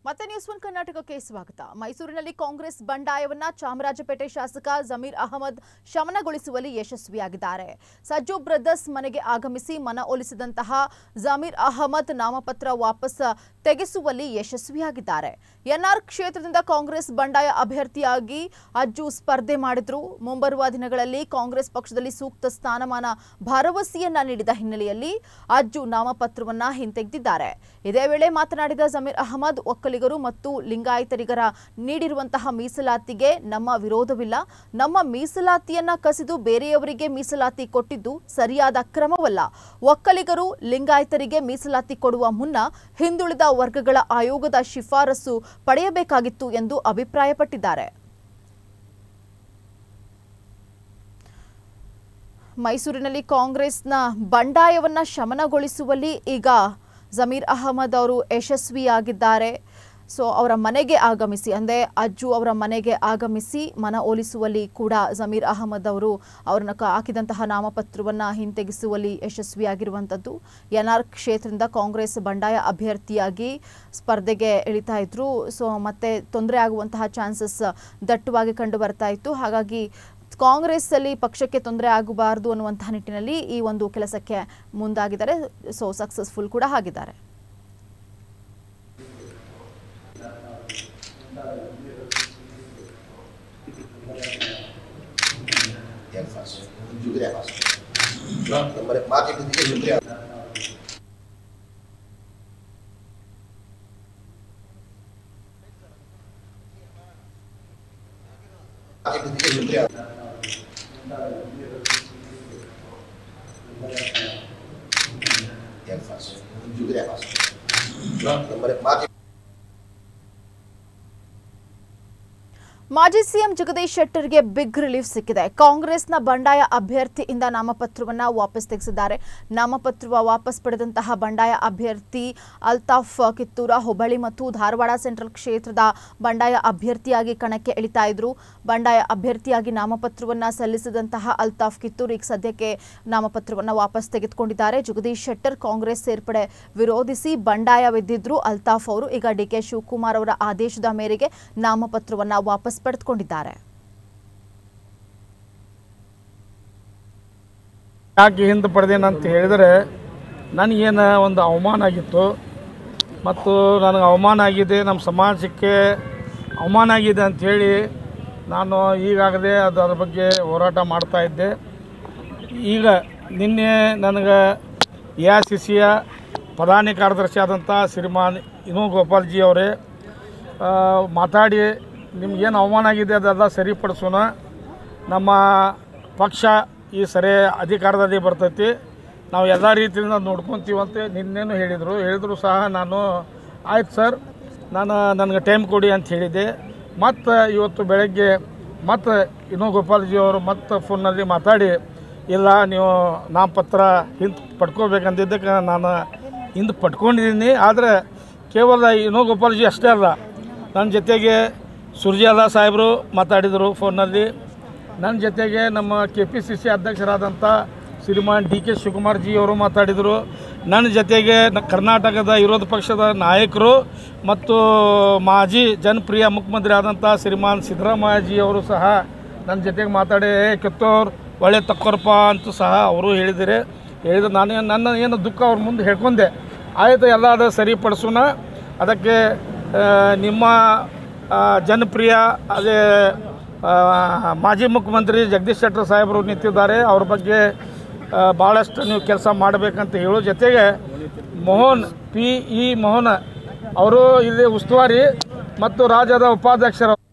ಮತ್ತೆ news one ಕರ್ನಾಟಕಕ್ಕೆ ಸ್ವಾಗತ ಮೈಸೂರಿನಲ್ಲಿ ಕಾಂಗ್ರೆಸ್ ಬಂಡಾಯವನ್ನ ಚಾಮರಾಜಪೇಟೆ ಶಾಸಕ ಜಮೀರ್ ಅಹಮದ್ ಶಮನಗೊಳಿಸುವಲ್ಲಿ ಯಶಸ್ವಿಯಾಗಿದ್ದಾರೆ ಸಜ್ಜು ಬ್ರದರ್ಸ್ ಮನೆಗೆ ಆಗಮಿಸಿ ಮನ ಒಲಿಸಿದಂತಹ ಜಮೀರ್ ಅಹಮದ್ ನಾಮಪತ್ರ ವಾಪಸ್ ತೆಗೆಸುವಲ್ಲಿ ಯಶಸ್ವಿಯಾಗಿದ್ದಾರೆ ಎನ್ಆರ್ ಕ್ಷೇತ್ರದಿಂದ ಕಾಂಗ್ರೆಸ್ ಬಂಡಾಯ ಅಭ್ಯರ್ಥಿಯಾಗಿ ಅಜ್ಜು ಸ್ಪರ್ಧೆ ಮಾಡಿದ್ರು ಮುಂಬರುವ ದಿನಗಳಲ್ಲಿ ಕಾಂಗ್ರೆಸ್ ಪಕ್ಷದಲ್ಲಿ ಸೂಕ್ತ ಸ್ಥಾನಮಾನ ಭರವಸೆಯನ್ನ ನೀಡಿದ ಹಿನ್ನೆಲೆಯಲ್ಲಿ ಅಜ್ಜು ನಾಮಪತ್ರವನ್ನ ಹಿಂತೆಗೆದಿದ್ದಾರೆ ಇದೇ ವೇಳೆ ಮಾತನಾಡಿದ ಜಮೀರ್ ಅಹಮದ್ ಒಕ್ಕಲಿಗರು ಮತ್ತು ಲಿಂಗಾಯತರಿಗರ ನೀಡಿರುವಂತಹ ಮೀಸಲಾತಿಗೆ ನಮ್ಮ ವಿರೋಧವಿಲ್ಲ ನಮ್ಮ ಮೀಸಲಾತಿಯನ್ನ ಕಸಿದು ಬೇರೆಯವರಿಗೆ ಮೀಸಲಾತಿ ಕೊಟ್ಟಿದ್ದು ಸರಿಯಾದ ಕ್ರಮವಲ್ಲ ಒಕ್ಕಲಿಗರು ಲಿಂಗಾಯತರಿಗೆ ಮೀಸಲಾತಿ ಕೊಡುವ ಮುನ್ನ ಹಿಂದುಳಿದ ವರ್ಗಗಳ ಆಯೋಗದ ಶಿಫಾರಸು ಪಡೆಯಬೇಕಾಗಿತ್ತು ಎಂದು ಅಭಿಪ್ರಾಯಪಟ್ಟಿದ್ದಾರೆ ಮೈಸೂರಿನಲ್ಲಿ ಕಾಂಗ್ರೆಸ್ನ ಬಂಡಾಯವನ್ನ ಶಮನಗೊಳಿಸುವಲ್ಲಿ ಈಗ ಜಮೀರ್ ಅಹಮದ್ ಅವರು ಯಶಸ್ವಿಯಾಗಿದ್ದಾರೆ ಸೊ ಅವರ ಮನೆಗೆ ಆಗಮಿಸಿ ಅಂದರೆ ಅಜ್ಜು ಅವರ ಮನೆಗೆ ಆಗಮಿಸಿ ಮನ ಓಲಿಸುವಲ್ಲಿ ಕೂಡ ಜಮೀರ್ ಅಹಮದ್ ಅವರು ಅವ್ರನ್ನ ಕ- ಹಾಕಿದಂತಹ ನಾಮಪತ್ರವನ್ನು ಹಿಂತೆಗೆಸುವಲ್ಲಿ ಯಶಸ್ವಿಯಾಗಿರುವಂಥದ್ದು ಎನ್ ಆರ್ ಕ್ಷೇತ್ರದಿಂದ ಕಾಂಗ್ರೆಸ್ ಬಂಡಾಯ ಅಭ್ಯರ್ಥಿಯಾಗಿ ಸ್ಪರ್ಧೆಗೆ ಇಳಿತಾ ಇದ್ರು ಸೊ ಮತ್ತೆ ತೊಂದರೆ ಆಗುವಂತಹ ಚಾನ್ಸಸ್ ದಟ್ಟವಾಗಿ ಕಂಡು ಬರ್ತಾ ಇತ್ತು ಹಾಗಾಗಿ ಕಾಂಗ್ರೆಸ್ ಅಲ್ಲಿ ಪಕ್ಷಕ್ಕೆ ತೊಂದರೆ ಆಗಬಾರದು ಅನ್ನುವಂತಹ ನಿಟ್ಟಿನಲ್ಲಿ ಈ ಒಂದು ಕೆಲಸಕ್ಕೆ ಮುಂದಾಗಿದ್ದಾರೆ ಸೊ ಸಕ್ಸಸ್ಫುಲ್ ಕೂಡ ಆಗಿದ್ದಾರೆ yang fast juga ya fast nomor empat itu dia juga ya itu dia juga ya yang fast juga ya fast nomor empat ಮಾಜಿ ಸಿಎಂ ಜಗದೀಶ್ ಶೆಟ್ಟರ್ಗೆ ಬಿಗ್ ರಿಲೀಫ್ ಸಿಕ್ಕಿದೆ ಕಾಂಗ್ರೆಸ್ನ ಬಂಡಾಯ ಅಭ್ಯರ್ಥಿಯಿಂದ ನಾಮಪತ್ರವನ್ನ ವಾಪಸ್ ತೆಗೆಸಿದ್ದಾರೆ ನಾಮಪತ್ರ ವಾಪಸ್ ಪಡೆದಂತಹ ಬಂಡಾಯ ಅಭ್ಯರ್ಥಿ ಅಲ್ತಾಫ್ ಕಿತ್ತೂರ ಹುಬ್ಬಳ್ಳಿ ಮತ್ತು ಧಾರವಾಡ ಸೆಂಟ್ರಲ್ ಕ್ಷೇತ್ರದ ಬಂಡಾಯ ಅಭ್ಯರ್ಥಿಯಾಗಿ ಕಣಕ್ಕೆ ಇಳಿತಾ ಇದ್ರು ಬಂಡಾಯ ಅಭ್ಯರ್ಥಿಯಾಗಿ ನಾಮಪತ್ರವನ್ನ ಸಲ್ಲಿಸಿದಂತಹ ಅಲ್ತಾಫ್ ಕಿತ್ತೂರ್ ಈಗ ಸದ್ಯಕ್ಕೆ ನಾಮಪತ್ರವನ್ನ ವಾಪಸ್ ತೆಗೆದುಕೊಂಡಿದ್ದಾರೆ ಜಗದೀಶ್ ಶೆಟ್ಟರ್ ಕಾಂಗ್ರೆಸ್ ಸೇರ್ಪಡೆ ವಿರೋಧಿಸಿ ಬಂಡಾಯವೆದ್ದಿದ್ರು ಅಲ್ತಾಫ್ ಅವರು ಈಗ ಡಿಕೆ ಶಿವಕುಮಾರ್ ಅವರ ಆದೇಶದ ಮೇರೆಗೆ ನಾಮಪತ್ರವನ್ನ ವಾಪಸ್ ಪಡೆದುಕೊಂಡಿದ್ದಾರೆ ಯಾಕೆ ಹಿಂದೆ ಪಡೆದೇನಂತ ಹೇಳಿದರೆ ನನಗೇನು ಒಂದು ಅವಮಾನ ಆಗಿತ್ತು ಮತ್ತು ನನಗೆ ಅವಮಾನ ಆಗಿದೆ ನಮ್ಮ ಸಮಾಜಕ್ಕೆ ಅವಮಾನ ಆಗಿದೆ ಅಂಥೇಳಿ ನಾನು ಈಗಾಗಲೇ ಅದು ಅದ್ರ ಬಗ್ಗೆ ಹೋರಾಟ ಮಾಡ್ತಾ ಇದ್ದೆ ಈಗ ನಿನ್ನೆ ನನಗೆ ಎ ಐ ಸಿ ಸಿಯ ಪ್ರಧಾನಿ ಕಾರ್ಯದರ್ಶಿ ಆದಂಥ ಶ್ರೀಮಾನ್ ಇನೋ ಗೋಪಾಲ್ಜಿ ಅವರೇ ಆ, ಮಾತಾಡಿ ನಿಮ್ಗೇನು ಅವಮಾನ ಆಗಿದೆ ಅದೆಲ್ಲ ಸರಿಪಡಿಸೋಣ ನಮ್ಮ ಪಕ್ಷ ಈ ಸರಿ ಅಧಿಕಾರದಲ್ಲಿ ಬರ್ತೈತಿ ನಾವು ಎಲ್ಲ ರೀತಿಯಿಂದ ನೋಡ್ಕೊತೀವಿ ಅಂತ ನಿನ್ನೇನು ಹೇಳಿದರು ಹೇಳಿದ್ರು ಸಹ ನಾನು ಆಯ್ತು ಸರ್ ನಾನು ನನಗೆ ಟೈಮ್ ಕೊಡಿ ಅಂತ ಹೇಳಿದ್ದೆ ಮತ್ತು ಇವತ್ತು ಬೆಳಗ್ಗೆ ಮತ್ತು ಇನ್ನೂ ಗೋಪಾಲ್ಜಿ ಅವರು ಮತ್ತೆ ಫೋನ್ನಲ್ಲಿ ಮಾತಾಡಿ ಇಲ್ಲ ನೀವು ನಾಮಪತ್ರ ಹಿಂದೆ ಪಡ್ಕೋಬೇಕಂದಿದ್ದಕ್ಕೆ ನಾನು ಹಿಂದೆ ಪಡ್ಕೊಂಡಿದ್ದೀನಿ ಆದರೆ ಕೇವಲ ಇನ್ನೋ ಗೋಪಾಲ್ಜಿ ಅಷ್ಟೇ ಅಲ್ಲ ನನ್ನ ಜೊತೆಗೆ ಸುರ್ಜೇಲಾ ಸಾಹೇಬರು ಮಾತಾಡಿದರು ಫೋನ್ನಲ್ಲಿ ನನ್ನ ಜೊತೆಗೆ ನಮ್ಮ ಕೆ ಪಿ ಸಿ ಸಿ ಅಧ್ಯಕ್ಷರಾದಂಥ ಶ್ರೀಮಾನ್ ಡಿ ಕೆ ಶಿವಕುಮಾರ್ ಜಿ ಅವರು ಮಾತಾಡಿದರು ನನ್ನ ಜೊತೆಗೆ ನ- ಕರ್ನಾಟಕದ ವಿರೋಧ ಪಕ್ಷದ ನಾಯಕರು ಮತ್ತು ಮಾಜಿ ಜನಪ್ರಿಯ ಮುಖ್ಯಮಂತ್ರಿ ಆದಂಥ ಶ್ರೀಮಾನ್ ಸಿದ್ದರಾಮಯ್ಯ ಜಿ ಅವರು ಸಹ ನನ್ನ ಜೊತೆಗೆ ಮಾತಾಡಿ "ಏ, ಕಿತ್ತೂರ್ ಒಳ್ಳೆ ತಕ್ಕೊರಪ್ಪ ಅಂತೂ ಸಹ ಅವರು ಹೇಳಿದರೆ ಹೇಳಿದ ನಾನು ನನ್ನ ಏನು ದುಃಖ ಅವ್ರ ಮುಂದೆ ಹೇಳ್ಕೊಂಡೆ ಆಯಿತು ಎಲ್ಲ ಅದು ಸರಿಪಡಿಸೋಣ ಅದಕ್ಕೆ ಆ, ನಿಮ್ಮ ಆ, ಜನಪ್ರಿಯ ಅದೇ ಆ, ಮಾಜಿ ಮುಖ್ಯಮಂತ್ರಿ ಜಗದೀಶ್ ಶೆಟ್ಟರ್ ಸಾಹೇಬರು ನಿಂತಿದ್ದಾರೆ ಅವ್ರ ಬಗ್ಗೆ ಆ, ಭಾಳಷ್ಟು ನೀವು ಕೆಲಸ ಮಾಡಬೇಕಂತ ಹೇಳೋ ಜೊತೆಗೆ ಮೋಹನ್ ಪಿ ಇ ಮೋಹನ್ ಅವರು ಇಲ್ಲಿ ಉಸ್ತುವಾರಿ ಮತ್ತು ರಾಜ್ಯದ ಉಪಾಧ್ಯಕ್ಷರು